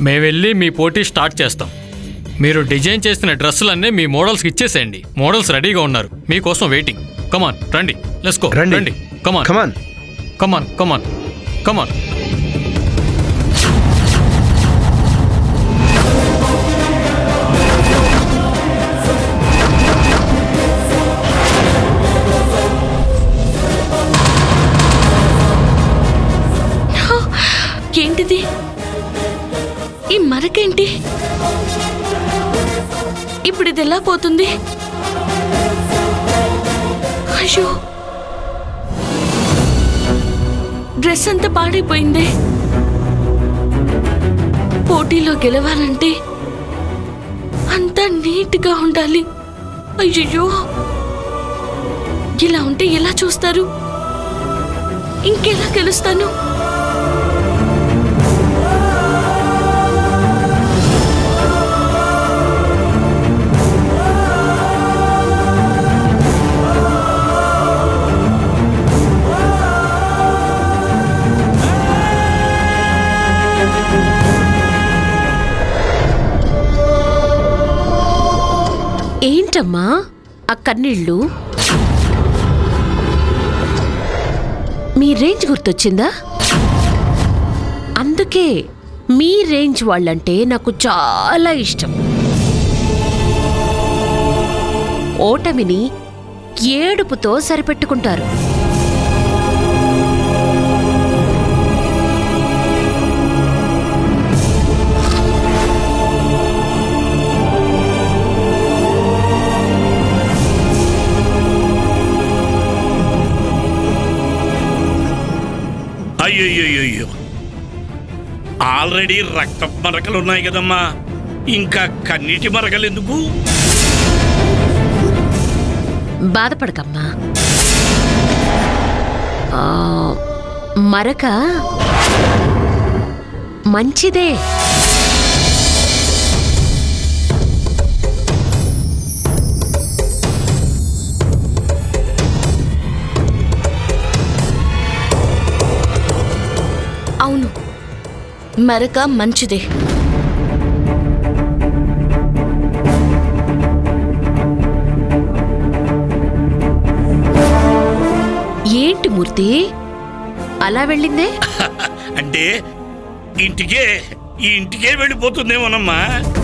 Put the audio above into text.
మేము వెళ్ళి మీ పోటీ స్టార్ట్ చేస్తాం మీరు డిజైన్ చేసిన డ్రెస్సులన్నీ మీ మోడల్స్కి ఇచ్చేసేయండి మోడల్స్ రెడీగా ఉన్నారు మీకోసం వెయిటింగ్ కమాన్ రండి లెట్స్ గో రండి. రండి కమాన్ కమాన్ కమాన్ కమాన్ కమాన్ ఏంటిది ఈ మరకేంటి ఇప్పుడు ఇది ఎలా పోతుంది అయ్యో డ్రెస్ అంతా పాడైపోయిందే పోటీలో గెలవాలంటే అంతా నీట్గా ఉండాలి అయ్యయ్యో ఇలా ఉంటే ఎలా చూస్తారు ఇంకెలా గెలుస్తాను ఏంటమ్మా ఆ కన్నీళ్ళు మీ రేంజ్ గుర్తొచ్చిందా అందుకే మీ రేంజ్ వాళ్ళంటే నాకు చాలా ఇష్టం ఓటమిని ఏడుపుతో సరిపెట్టుకుంటారు అయ్యో ఆల్రెడీ రక్త మరకలు ఉన్నాయి కదమ్మా ఇంకా కన్నీటి మరకలు ఎందుకు బాధపడకమ్మా ఆ, మరక మంచిదే అవును మరక మంచిదే ఏంటి మూర్తి అలా వెళ్ళిందే అంటే ఇంటికే ఈ ఇంటికే వెళ్ళిపోతుందేమోనమ్మా